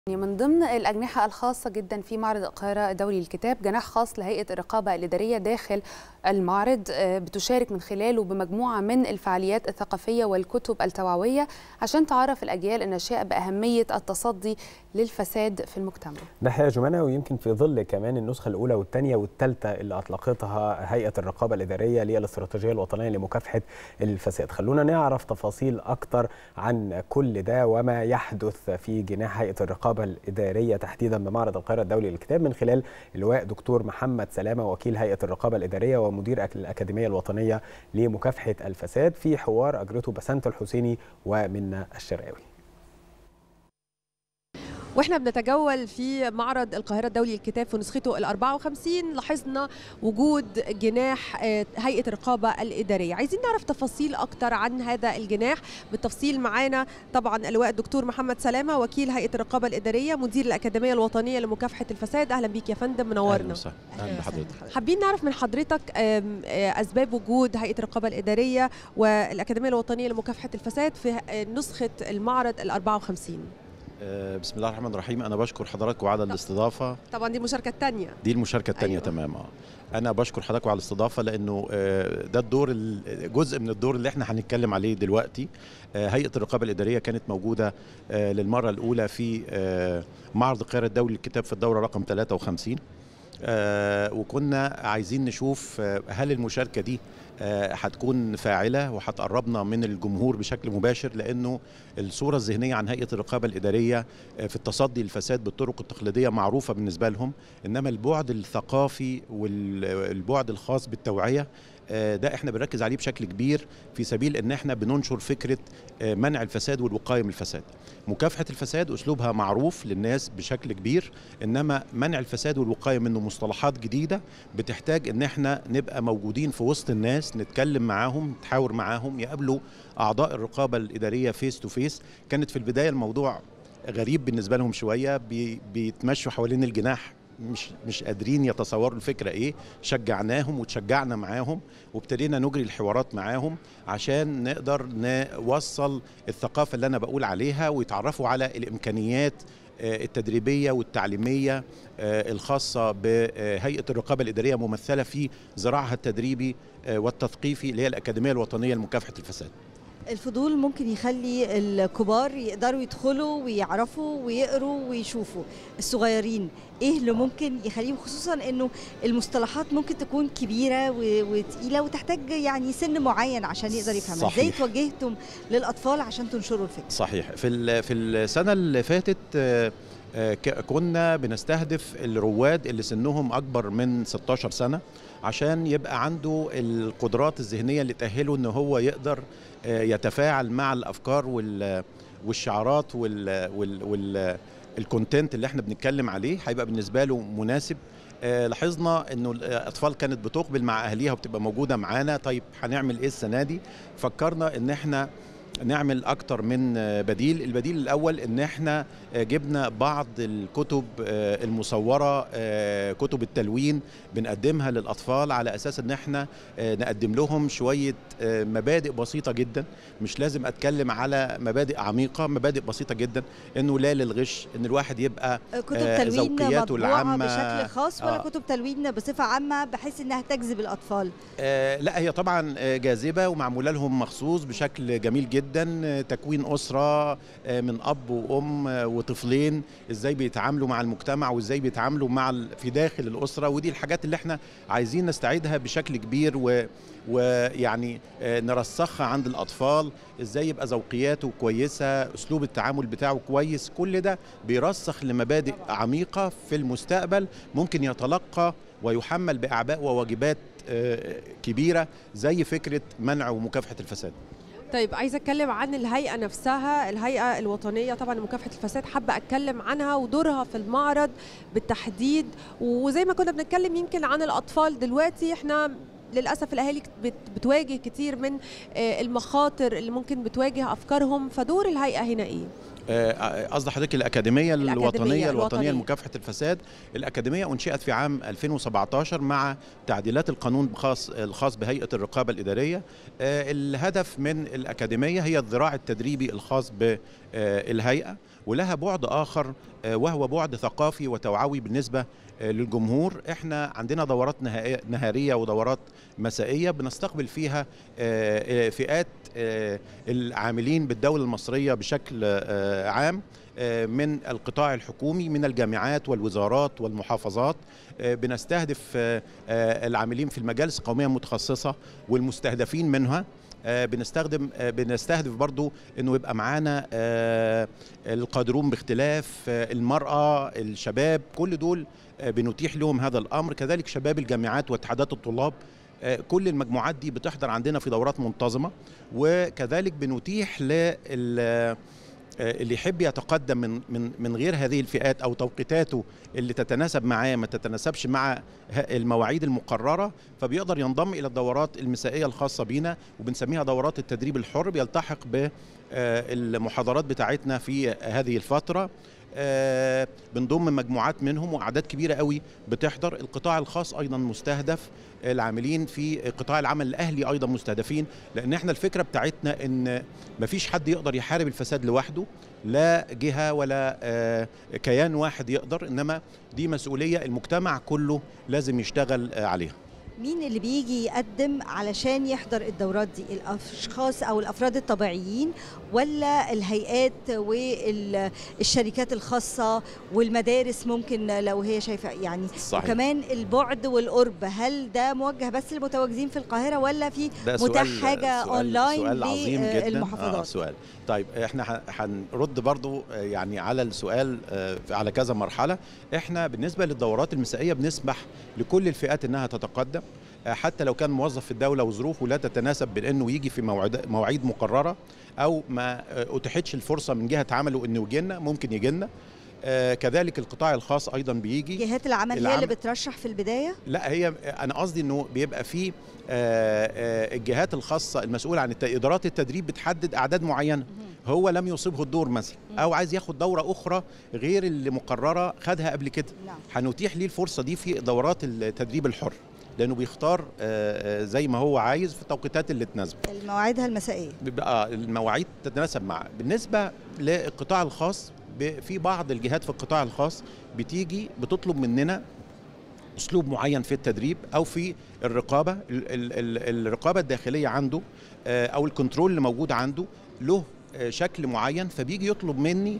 من ضمن الأجنحة الخاصة جدا في معرض القاهرة الدولي للكتاب جناح خاص لهيئة الرقابة الإدارية داخل المعرض بتشارك من خلاله بمجموعة من الفعاليات الثقافية والكتب التوعوية عشان تعرف الأجيال الناشئة بأهمية التصدي للفساد في المجتمع ده حقيقة جمانة ويمكن في ظل كمان النسخة الأولى والثانية والثالثة اللي أطلقتها هيئة الرقابة الإدارية للاستراتيجية الوطنية لمكافحة الفساد خلونا نعرف تفاصيل أكتر عن كل ده وما يحدث في جناح هيئة الرقابة الإدارية تحديدا بمعرض القاهرة الدولي للكتاب من خلال اللواء دكتور محمد سلامة وكيل هيئة الرقابة الإدارية ومدير الأكاديمية الوطنية لمكافحة الفساد في حوار أجرته بسنت الحسيني ومنى الشرقاوي واحنا بنتجول في معرض القاهره الدولي للكتاب في نسخته ال 54 لاحظنا وجود جناح هيئه الرقابه الاداريه عايزين نعرف تفاصيل اكتر عن هذا الجناح بالتفصيل معانا طبعا اللواء الدكتور محمد سلامه وكيل هيئه الرقابه الاداريه مدير الاكاديميه الوطنيه لمكافحه الفساد اهلا بيك يا فندم منورنا اهلا وسهلا اهلا بحضرتك حابين نعرف من حضرتك اسباب وجود هيئه الرقابه الاداريه والاكاديميه الوطنيه لمكافحه الفساد في نسخه المعرض ال 54 بسم الله الرحمن الرحيم انا بشكر حضراتكم على الاستضافه طبعا دي المشاركه الثانيه دي المشاركه الثانيه أيوة. تمام اه انا بشكر حضراتكم على الاستضافه لانه ده الدور جزء من الدور اللي احنا هنتكلم عليه دلوقتي هيئه الرقابه الاداريه كانت موجوده للمره الاولى في معرض القاهره الدولي للكتاب في الدوره رقم 53 وكنا عايزين نشوف هل المشاركه دي هتكون فاعله وهتقربنا من الجمهور بشكل مباشر لانه الصوره الذهنيه عن هيئه الرقابه الاداريه في التصدي للفساد بالطرق التقليديه معروفه بالنسبه لهم انما البعد الثقافي والبعد الخاص بالتوعيه ده احنا بنركز عليه بشكل كبير في سبيل ان احنا بننشر فكره منع الفساد والوقايه من الفساد. مكافحه الفساد اسلوبها معروف للناس بشكل كبير انما منع الفساد والوقايه منه مصطلحات جديده بتحتاج ان احنا نبقى موجودين في وسط الناس نتكلم معاهم نتحاور معاهم يقابلوا اعضاء الرقابه الاداريه فيس تو فيس كانت في البدايه الموضوع غريب بالنسبه لهم شويه بي بيتمشوا حوالين الجناح مش مش قادرين يتصوروا الفكره ايه شجعناهم وتشجعنا معاهم وابتدينا نجري الحوارات معاهم عشان نقدر نوصل الثقافه اللي انا بقول عليها ويتعرفوا على الامكانيات التدريبيه والتعليميه الخاصه بهيئه الرقابه الاداريه ممثله في ذراعها التدريبي والتثقيفي اللي هي الاكاديميه الوطنيه لمكافحه الفساد. الفضول ممكن يخلي الكبار يقدروا يدخلوا ويعرفوا ويقروا ويشوفوا الصغيرين ايه اللي ممكن يخليهم خصوصا انه المصطلحات ممكن تكون كبيره وتقيله وتحتاج يعني سن معين عشان يقدر يفهمها ازاي توجهتم للاطفال عشان تنشروا الفكره صحيح في في السنه اللي فاتت كنا بنستهدف الرواد اللي سنهم اكبر من 16 سنه عشان يبقى عنده القدرات الذهنيه اللي تاهله ان هو يقدر يتفاعل مع الافكار والشعارات وال وال وال الكونتنت اللي احنا بنتكلم عليه هيبقى بالنسبه له مناسب لاحظنا انه الاطفال كانت بتقبل مع اهاليها وبتبقى موجوده معانا طيب هنعمل ايه السنه دي فكرنا ان احنا نعمل اكتر من بديل البديل الاول ان احنا جبنا بعض الكتب المصوره كتب التلوين بنقدمها للاطفال على اساس ان احنا نقدم لهم شويه مبادئ بسيطه جدا مش لازم اتكلم على مبادئ عميقه مبادئ بسيطه جدا انه لا للغش ان الواحد يبقى كتب تلوين ذوقياته العامه بشكل خاص ولا آه كتب تلوين بصفه عامه بحيث انها تجذب الاطفال آه لا هي طبعا جاذبه ومعموله لهم مخصوص بشكل جميل جدا جدا تكوين اسره من اب وام وطفلين ازاي بيتعاملوا مع المجتمع وازاي بيتعاملوا مع في داخل الاسره ودي الحاجات اللي احنا عايزين نستعيدها بشكل كبير و ويعني نرسخها عند الاطفال ازاي يبقى ذوقياته كويسه اسلوب التعامل بتاعه كويس كل ده بيرسخ لمبادئ عميقه في المستقبل ممكن يتلقى ويحمل باعباء وواجبات كبيره زي فكره منع ومكافحه الفساد طيب عايزه اتكلم عن الهيئه نفسها الهيئه الوطنيه طبعا لمكافحه الفساد حابه اتكلم عنها ودورها في المعرض بالتحديد وزي ما كنا بنتكلم يمكن عن الاطفال دلوقتي احنا للاسف الاهالي بتواجه كتير من المخاطر اللي ممكن بتواجه افكارهم فدور الهيئه هنا ايه قصد حضرتك الأكاديمية, الأكاديمية الوطنية الوطنية لمكافحة الفساد الأكاديمية أنشئت في عام 2017 مع تعديلات القانون الخاص الخاص بهيئة الرقابة الإدارية الهدف من الأكاديمية هي الذراع التدريبي الخاص بالهيئة ولها بعد اخر وهو بعد ثقافي وتوعوي بالنسبه للجمهور احنا عندنا دورات نهاريه ودورات مسائيه بنستقبل فيها فئات العاملين بالدوله المصريه بشكل عام من القطاع الحكومي من الجامعات والوزارات والمحافظات بنستهدف العاملين في المجالس القوميه المتخصصه والمستهدفين منها بنستخدم بنستهدف برضو انه يبقى معانا القادرون باختلاف المراه الشباب كل دول بنتيح لهم هذا الامر كذلك شباب الجامعات واتحادات الطلاب كل المجموعات دي بتحضر عندنا في دورات منتظمه وكذلك بنتيح لل اللي يحب يتقدم من من من غير هذه الفئات او توقيتاته اللي تتناسب معاه ما تتناسبش مع المواعيد المقرره فبيقدر ينضم الى الدورات المسائيه الخاصه بينا وبنسميها دورات التدريب الحر بيلتحق بالمحاضرات بتاعتنا في هذه الفتره آه بنضم مجموعات منهم واعداد كبيره قوي بتحضر القطاع الخاص ايضا مستهدف العاملين في قطاع العمل الاهلي ايضا مستهدفين لان احنا الفكره بتاعتنا ان مفيش حد يقدر يحارب الفساد لوحده لا جهه ولا آه كيان واحد يقدر انما دي مسؤوليه المجتمع كله لازم يشتغل آه عليها مين اللي بيجي يقدم علشان يحضر الدورات دي الاشخاص او الافراد الطبيعيين ولا الهيئات والشركات الخاصه والمدارس ممكن لو هي شايفه يعني صحيح. وكمان البعد والقرب هل ده موجه بس للمتواجدين في القاهره ولا في متاح حاجه سؤال اونلاين سؤال عظيم جدا للمحافظات آه سؤال طيب احنا هنرد برضو يعني على السؤال على كذا مرحله احنا بالنسبه للدورات المسائيه بنسمح لكل الفئات انها تتقدم حتى لو كان موظف في الدوله وظروفه لا تتناسب بانه يجي في موعد مواعيد مقرره او ما اتيحتش الفرصه من جهه عمله انه يجي لنا ممكن يجي لنا آه كذلك القطاع الخاص ايضا بيجي جهات العمل, العمل هي اللي بترشح في البدايه لا هي انا قصدي انه بيبقى في آه آه الجهات الخاصه المسؤوله عن ادارات التدريب بتحدد اعداد معينه هو لم يصيبه الدور مثلا او عايز ياخد دوره اخرى غير اللي مقرره خدها قبل كده هنتيح ليه الفرصه دي في دورات التدريب الحر لانه بيختار زي ما هو عايز في التوقيتات اللي تناسبه المواعيدها المسائيه بيبقى المواعيد تتناسب معاه بالنسبه للقطاع الخاص في بعض الجهات في القطاع الخاص بتيجي بتطلب مننا اسلوب معين في التدريب او في الرقابه الرقابه الداخليه عنده او الكنترول اللي موجود عنده له شكل معين فبيجي يطلب مني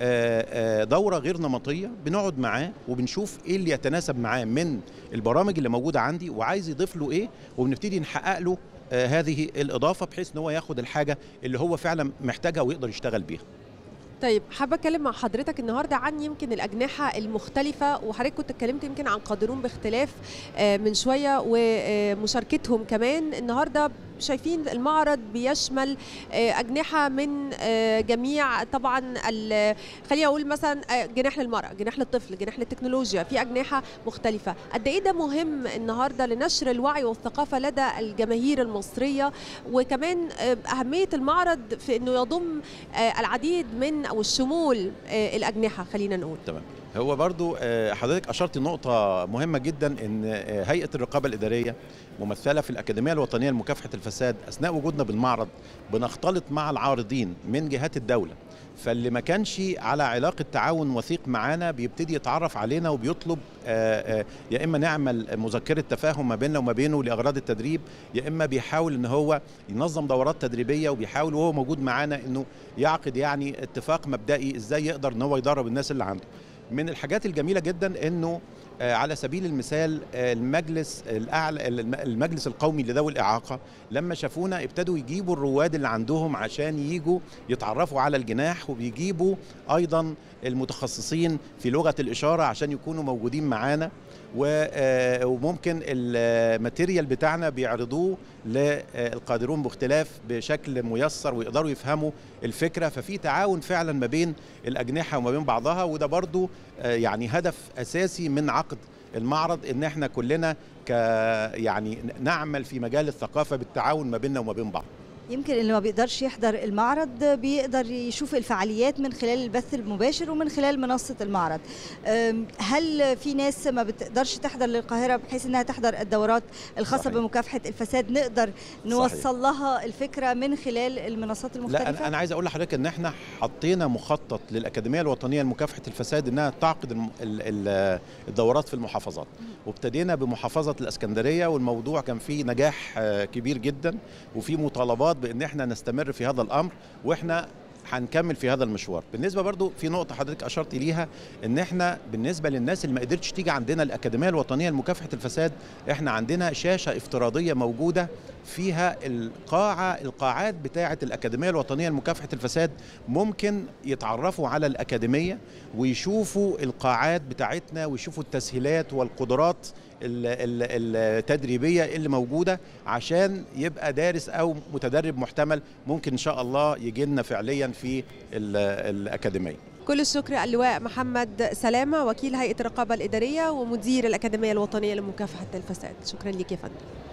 دوره غير نمطيه بنقعد معاه وبنشوف ايه اللي يتناسب معاه من البرامج اللي موجوده عندي وعايز يضيف له ايه وبنبتدي نحقق له هذه الاضافه بحيث ان هو ياخد الحاجه اللي هو فعلا محتاجها ويقدر يشتغل بيها طيب حابه اتكلم مع حضرتك النهارده عن يمكن الاجنحه المختلفه وحضرتك كنت اتكلمت يمكن عن قادرون باختلاف من شويه ومشاركتهم كمان النهارده شايفين المعرض بيشمل اجنحه من جميع طبعا خليني اقول مثلا جناح للمراه جناح للطفل جناح للتكنولوجيا في اجنحه مختلفه قد ايه ده مهم النهارده لنشر الوعي والثقافه لدى الجماهير المصريه وكمان اهميه المعرض في انه يضم العديد من او الشمول الاجنحه خلينا نقول تمام هو برضو حضرتك اشرت نقطه مهمه جدا ان هيئه الرقابه الاداريه ممثله في الاكاديميه الوطنيه لمكافحه الفساد اثناء وجودنا بالمعرض بنختلط مع العارضين من جهات الدوله فاللي ما كانش على علاقه تعاون وثيق معانا بيبتدي يتعرف علينا وبيطلب آآ آآ يا اما نعمل مذكره تفاهم ما بيننا وما بينه لاغراض التدريب يا اما بيحاول ان هو ينظم دورات تدريبيه وبيحاول وهو موجود معانا انه يعقد يعني اتفاق مبدئي ازاي يقدر ان هو يدرب الناس اللي عنده من الحاجات الجميله جدا انه على سبيل المثال المجلس الاعلى المجلس القومي لذوي الاعاقه لما شافونا ابتدوا يجيبوا الرواد اللي عندهم عشان يجوا يتعرفوا على الجناح وبيجيبوا ايضا المتخصصين في لغه الاشاره عشان يكونوا موجودين معانا وممكن الماتيريال بتاعنا بيعرضوه للقادرون باختلاف بشكل ميسر ويقدروا يفهموا الفكره ففي تعاون فعلا ما بين الاجنحه وما بين بعضها وده برضو يعني هدف اساسي من عقد المعرض ان احنا كلنا ك يعني نعمل في مجال الثقافه بالتعاون ما بيننا وما بين بعض يمكن اللي ما بيقدرش يحضر المعرض بيقدر يشوف الفعاليات من خلال البث المباشر ومن خلال منصة المعرض أم، هل في ناس ما بتقدرش تحضر للقاهرة بحيث انها تحضر الدورات الخاصة صحيح. بمكافحة الفساد نقدر نوصل لها الفكرة من خلال المنصات المختلفة لا أنا- انا عايز اقول لحضرتك ان احنا حطينا مخطط للاكاديميه الوطنيه لمكافحه الفساد انها تعقد الم- ال- ال- الدورات في المحافظات وابتدينا بمحافظه الاسكندريه والموضوع كان فيه نجاح آه، كبير جدا وفي مطالبات بان احنا نستمر في هذا الامر واحنا هنكمل في هذا المشوار بالنسبه برضو في نقطه حضرتك اشرت ليها ان احنا بالنسبه للناس اللي ما قدرتش تيجي عندنا الاكاديميه الوطنيه لمكافحه الفساد احنا عندنا شاشه افتراضيه موجوده فيها القاعه القاعات بتاعه الاكاديميه الوطنيه لمكافحه الفساد ممكن يتعرفوا على الاكاديميه ويشوفوا القاعات بتاعتنا ويشوفوا التسهيلات والقدرات ال- ال- التدريبيه اللي موجوده عشان يبقى دارس او متدرب محتمل ممكن ان شاء الله يجي لنا فعليا في ال- الاكاديميه كل الشكر اللواء محمد سلامة وكيل هيئة الرقابة الإدارية ومدير الأكاديمية الوطنية لمكافحة الفساد شكرا لك يا فندم